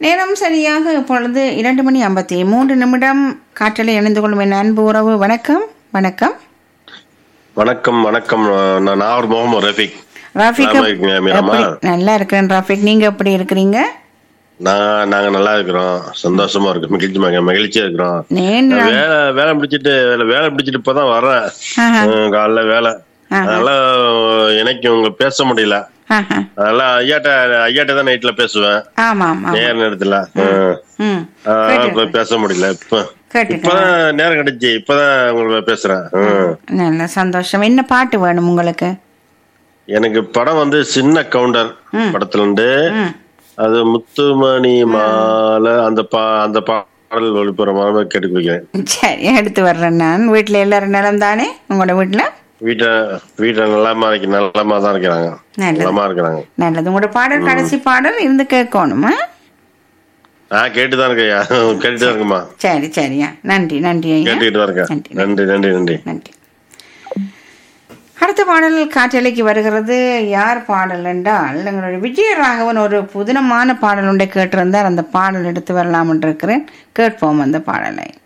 நேரம் சரியாக இப்பொழுது இரண்டு மணி ஐம்பத்தி மூன்று நிமிடம் காற்றலை இணைந்து கொள்ளும் என் அன்பு உறவு வணக்கம் வணக்கம் வணக்கம் வணக்கம் நான் நாகூர் முகமது ரஃபீக் ராஃபிக் நலமா இருக்கீங்க, மீராம்மா? எப்படி- நல்லா இருக்கிறேன் ராஃபிக் நீங்க எப்படி இருக்கிறீங்க நான் நாங்க நல்லா இருக்கிறோம் சந்தோஷமா இருக்கு மகிழ்ச்சி மக- மகிழ்ச்சியா இருக்கிறோம் நீண்ட நான் நாள் வேலை வேலை முடிச்சிட்டு வேலை வேலை முடிச்சிட்டு இப்பதான் வர்றேன் ஆஹா. ஹம், காலைல வேலை ஆஹா. அதனால எனக்கு உங்க பேச முடியல ஆஹா. அதனால ஐயாட்ட ஐயாட்ட தான் நைட்ல பேசுவேன் ஆமா ஆமா நேர நேரத்துல ஹம். ம் அதனால இப்ப பேச முடியல இப்ப கேட்டுட்டேன் இப்பதான் நேரம் கிடைச்சு இப்பதான் உங்களுக்கு பேசுறேன் ஹம். நல்ல சந்தோஷம் என்ன பாட்டு வேணும் உங்களுக்கு எனக்கு படம் வந்து சின்ன கவுண்டர் ம். படத்துல இருந்து ம் அது முத்துமணி மாலை அந்த பா அந்த பாடல் ஒளிபுறமாக கேட்டு வைக்கிறேன் சரி எடுத்து வர்றேன் நான் வீட்டில் எல்லாரும் நலம் தானே உங்களோட வீட்டில் வீட்டை வீட்டை நலமா இருக்கு நலமா தான் இருக்கிறாங்க நல்லது நலமா இருக்கிறாங்க நல்லது உங்களோட பாடல் கடைசி பாடல் இருந்து கேட்கணுமா நான் கேட்டுதான் இருக்கையா கேட்டுட்டு தான் இருக்குமா சரி சரியா நன்றி நன்றி ஐயா கேட்டுக்கிட்டு தான் இருக்கேன் நன்றி நன்றி நன்றி நன்றி நன்றி அடுத்த பாடல் காற்றலைக்கு வருகிறது யார் பாடல் என்றால் எங்களுடைய விஜயராகவன் ஒரு புதினமான பாடல் ஒன்றை கேட்டிருந்தார் அந்த பாடல் எடுத்து வரலாம் என்று இருக்கிறேன் கேட்போம் அந்த பாடலை